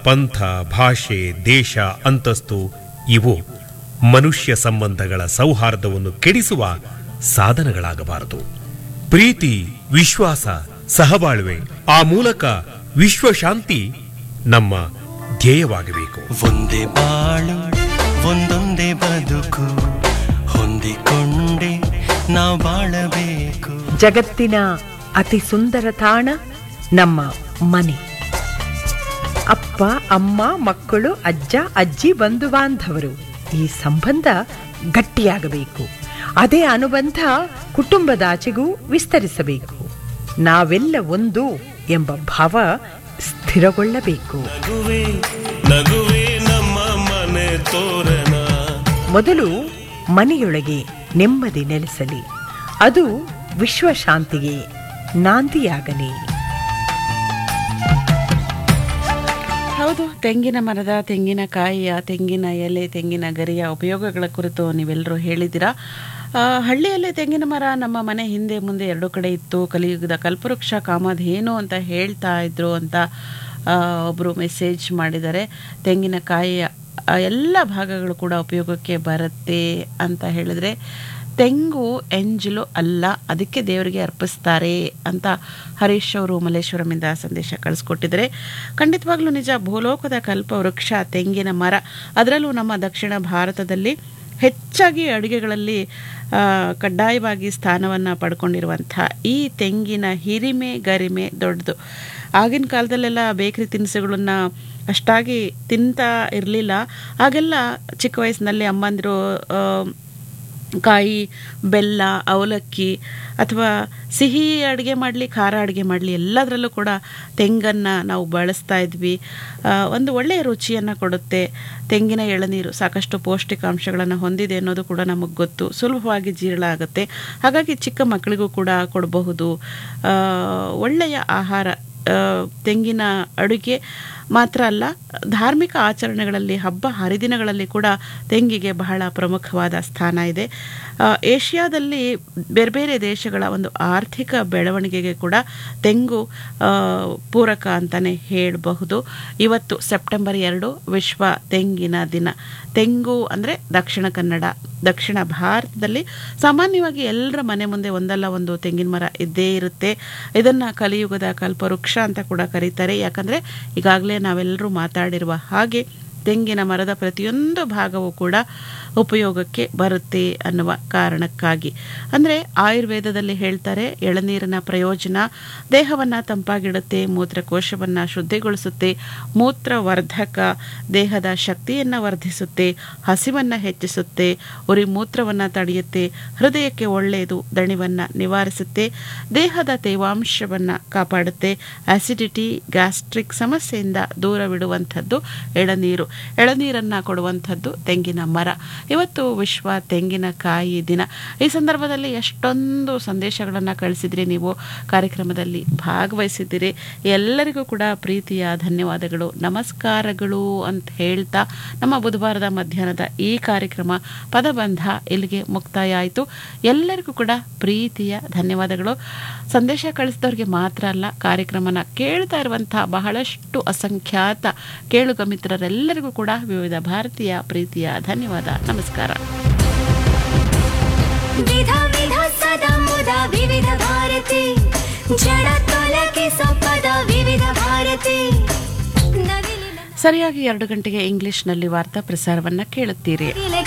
ಪಂಥ ಭಾಷೆ ದೇಶ ಅಂತಸ್ತು ಇವು ಮನುಷ್ಯ ಸಂಬಂಧಗಳ ಸೌಹಾರ್ದವನ್ನು ಕೆಡಿಸುವ ಸಾಧನಗಳಾಗಬಾರದು ಪ್ರೀತಿ ವಿಶ್ವಾಸ ಸಹಬಾಳ್ವೆ ಆ ಮೂಲಕ ವಿಶ್ವಶಾಂತಿ ನಮ್ಮ ಧ್ಯೇಯವಾಗಬೇಕು ಒಂದೇ ಬಾಳು ಒಂದೊಂದೇ ಬದುಕು ಹೊಂದಿಕೊಂಡೆ ನಾವು ಬಾಳಬೇಕು ಜಗತ್ತಿನ ಅತಿ ಸುಂದರ ತಾಣ ನಮ್ಮ ಮನೆ ಅಪ್ಪ ಅಮ್ಮ ಮಕ್ಕಳು ಅಜ್ಜ ಅಜ್ಜಿ ಬಂಧು ಬಾಂಧವರು ಈ ಸಂಬಂಧ ಗಟ್ಟಿಯಾಗಬೇಕು ಅದೇ ಅನುಬಂಧ ಕುಟುಂಬದಾಚೆಗೂ ವಿಸ್ತರಿಸಬೇಕು ನಾವೆಲ್ಲ ಒಂದು ಎಂಬ ಭಾವ ಸ್ಥಿರಗೊಳ್ಳಬೇಕು ನಗುವೆ ನಗುವೆ ನಮ್ಮ ಮನೆ ತೋರಣ ಮೊದಲು ಮನೆಯೊಳಗೆ ನೆಮ್ಮದಿ ನೆಲೆಸಲಿ ಅದು ವಿಶ್ವಶಾಂತಿಗೆ ನಾಂದಿಯಾಗಲಿ ಹೌದು ತೆಂಗಿನ ಮರದ ತೆಂಗಿನಕಾಯಿಯ ತೆಂಗಿನ ಎಲೆ ತೆಂಗಿನ ಗರಿಯ ಉಪಯೋಗಗಳ ಕುರಿತು ನೀವೆಲ್ಲರೂ ಹೇಳಿದ್ದೀರಾ ಆ, ಹಳ್ಳಿಯಲ್ಲೇ ತೆಂಗಿನ ಮರ ನಮ್ಮ ಮನೆ ಹಿಂದೆ ಮುಂದೆ ಎರಡು ಕಡೆ ಇತ್ತು ಕಲಿಯುಗದ ಕಲ್ಪವೃಕ್ಷ ಕಾಮಧೇನು ಅಂತ ಹೇಳ್ತಾ ಇದ್ರು ಅಂತ ಆ, ಒಬ್ರು ಮೆಸೇಜ್ ಮಾಡಿದ್ದಾರೆ ತೆಂಗಿನಕಾಯಿಯ ಆ, ಎಲ್ಲ ಭಾಗಗಳು ಕೂಡ ಉಪಯೋಗಕ್ಕೆ ಬರುತ್ತೆ ಅಂತ ಹೇಳಿದ್ರೆ ತೆಂಗು ಎಂಜಲು ಅಲ್ಲ ಅದಕ್ಕೆ ದೇವರಿಗೆ ಅರ್ಪಿಸ್ತಾರೆ ಅಂತ ಹರೀಶ್ ಅವರು ಮಲ್ಲೇಶ್ವರಮಿಂದ ಸಂದೇಶ ಕಳಿಸ್ಕೊಟ್ಟಿದ್ದಾರೆ ಖಂಡಿತವಾಗ್ಲೂ ನಿಜ ಭೂಲೋಕದ ಕಲ್ಪ ವೃಕ್ಷ ತೆಂಗಿನ ಮರ ಅದರಲ್ಲೂ ನಮ್ಮ ದಕ್ಷಿಣ ಭಾರತದಲ್ಲಿ ಹೆಚ್ಚಾಗಿ ಅಡುಗೆಗಳಲ್ಲಿ ಆ, ಕಡ್ಡಾಯವಾಗಿ ಸ್ಥಾನವನ್ನು ಪಡ್ಕೊಂಡಿರುವಂಥ ಈ ತೆಂಗಿನ ಹಿರಿಮೆ ಗರಿಮೆ ದೊಡ್ಡದು ಆಗಿನ ಕಾಲದಲ್ಲೆಲ್ಲ ಬೇಕರಿ ತಿನಿಸುಗಳನ್ನ ಅಷ್ಟಾಗಿ ತಿಂತಾ ಇರಲಿಲ್ಲ ಆಗೆಲ್ಲ ಚಿಕ್ಕ ವಯಸ್ಸಿನಲ್ಲಿ ಅಮ್ಮಂದಿರು ಆ, ಕಾಯಿ ಬೆಲ್ಲ ಅವಲಕ್ಕಿ ಅಥವಾ ಸಿಹಿ ಅಡುಗೆ ಮಾಡಲಿ ಖಾರ ಅಡುಗೆ ಮಾಡಲಿ ಎಲ್ಲದರಲ್ಲೂ ಕೂಡ ತೆಂಗನ್ನು ನಾವು ಬಳಸ್ತಾ ಇದ್ವಿ ಆ, ಒಂದು ಒಳ್ಳೆಯ ರುಚಿಯನ್ನು ಕೊಡುತ್ತೆ ತೆಂಗಿನ ಎಳನೀರು ಸಾಕಷ್ಟು ಪೌಷ್ಟಿಕಾಂಶಗಳನ್ನು ಹೊಂದಿದೆ ಅನ್ನೋದು ಕೂಡ ನಮಗೆ ಗೊತ್ತು ಸುಲಭವಾಗಿ ಜೀರ್ಣ ಆಗುತ್ತೆ ಹಾಗಾಗಿ ಚಿಕ್ಕ ಮಕ್ಕಳಿಗೂ ಕೂಡ ಕೊಡಬಹುದು ಆ, ಒಳ್ಳೆಯ ಆಹಾರ ಆ, ತೆಂಗಿನ ಅಡುಗೆ ಮಾತ್ರ ಅಲ್ಲ ಧಾರ್ಮಿಕ ಆಚರಣೆಗಳಲ್ಲಿ ಹಬ್ಬ ಹರಿದಿನಗಳಲ್ಲಿ ಕೂಡ ತೆಂಗಿಗೆ ಬಹಳ ಪ್ರಮುಖವಾದ ಸ್ಥಾನ ಇದೆ ಆ, ಏಷ್ಯಾದಲ್ಲಿ ಬೇರೆ ಬೇರೆ ದೇಶಗಳ ಒಂದು ಆರ್ಥಿಕ ಬೆಳವಣಿಗೆಗೆ ಕೂಡ ತೆಂಗು ಆ, ಪೂರಕ ಅಂತಲೇ ಹೇಳಬಹುದು ಇವತ್ತು ಸೆಪ್ಟೆಂಬರ್ ಎರಡು ವಿಶ್ವ ತೆಂಗಿನ ದಿನ ತೆಂಗು ಅಂದರೆ ದಕ್ಷಿಣ ಕನ್ನಡ ದಕ್ಷಿಣ ಭಾರತದಲ್ಲಿ ಸಾಮಾನ್ಯವಾಗಿ ಎಲ್ಲರ ಮನೆ ಮುಂದೆ ಒಂದಲ್ಲ ಒಂದು ತೆಂಗಿನ ಮರ ಇದ್ದೇ ಇರುತ್ತೆ ಇದನ್ನು ಕಲಿಯುಗದ ಕಲ್ಪವೃಕ್ಷ ಅಂತ ಕೂಡ ಕರೀತಾರೆ ಯಾಕಂದರೆ ಈಗಾಗಲೇ ನಾವೆಲ್ಲರೂ ಮಾತಾಡಿರುವ ಹಾಗೆ ತೆಂಗಿನ ಮರದ ಪ್ರತಿಯೊಂದು ಭಾಗವೂ ಕೂಡ ಉಪಯೋಗಕ್ಕೆ ಬರುತ್ತೆ ಅನ್ನುವ ಕಾರಣಕ್ಕಾಗಿ ಅಂದರೆ ಆಯುರ್ವೇದದಲ್ಲಿ ಹೇಳ್ತಾರೆ ಎಳನೀರಿನ ಪ್ರಯೋಜನ ದೇಹವನ್ನು ತಂಪಾಗಿಡುತ್ತೆ ಮೂತ್ರಕೋಶವನ್ನು ಶುದ್ಧಿಗೊಳಿಸುತ್ತೆ ಮೂತ್ರವರ್ಧಕ ದೇಹದ ಶಕ್ತಿಯನ್ನು ವರ್ಧಿಸುತ್ತೆ ಹಸಿವನ್ನು ಹೆಚ್ಚಿಸುತ್ತೆ ಉರಿ ಮೂತ್ರವನ್ನು ತಡೆಯುತ್ತೆ ಹೃದಯಕ್ಕೆ ಒಳ್ಳೆಯದು ದಣಿವನ್ನು ನಿವಾರಿಸುತ್ತೆ ದೇಹದ ತೇವಾಂಶವನ್ನು ಕಾಪಾಡುತ್ತೆ ಆಸಿಡಿಟಿ ಗ್ಯಾಸ್ಟ್ರಿಕ್ ಸಮಸ್ಯೆಯಿಂದ ದೂರವಿಡುವಂಥದ್ದು ಎಳನೀರು ಎಳನೀರನ್ನು ಕೊಡುವಂಥದ್ದು ತೆಂಗಿನ ಮರ ಇವತ್ತು ವಿಶ್ವ ತೆಂಗಿನಕಾಯಿ ದಿನ ಈ ಸಂದರ್ಭದಲ್ಲಿ ಎಷ್ಟೊಂದು ಸಂದೇಶಗಳನ್ನು ಕಳಿಸಿದ್ರಿ ನೀವು ಕಾರ್ಯಕ್ರಮದಲ್ಲಿ ಭಾಗವಹಿಸಿದ್ದೀರಿ ಎಲ್ಲರಿಗೂ ಕೂಡ ಪ್ರೀತಿಯ ಧನ್ಯವಾದಗಳು ನಮಸ್ಕಾರಗಳು ಅಂತ ಹೇಳ್ತಾ ನಮ್ಮ ಬುಧವಾರದ ಮಧ್ಯಾಹ್ನದ ಈ ಕಾರ್ಯಕ್ರಮ ಪದಬಂಧ ಇಲ್ಲಿಗೆ ಮುಕ್ತಾಯ ಆಯಿತು ಎಲ್ಲರಿಗೂ ಕೂಡ ಪ್ರೀತಿಯ ಧನ್ಯವಾದಗಳು ಸಂದೇಶ ಕಳಿಸಿದವ್ರಿಗೆ ಮಾತ್ರ ಅಲ್ಲ ಕಾರ್ಯಕ್ರಮನ ಕೇಳ್ತಾ ಇರುವಂತಹ ಬಹಳಷ್ಟು ಅಸಂಖ್ಯಾತ ಕೇಳುಗ ಮಿತ್ರರೆಲ್ಲರಿಗೂ ಕೂಡ ವಿವಿಧ ಭಾರತೀಯ ಪ್ರೀತಿಯ ಧನ್ಯವಾದ ನಮಸ್ಕಾರ ವಿಧ ವಿಧ ಸದಾ ಮುದ ವಿವಿಧ ಭಾರತಿ ಜಡ ತೊಲಗಿ ಸಂಪದ ವಿವಿಧ ಭಾರತಿ ನವಿಲಿನ ಸರಿಯಾಗಿ ಎರಡು ಗಂಟೆಗೆ ಇಂಗ್ಲಿಷ್ನಲ್ಲಿ ವಾರ್ತಾ ಪ್ರಸಾರವನ್ನ ಕೇಳುತ್ತೀರಿ ಇಲೆಗ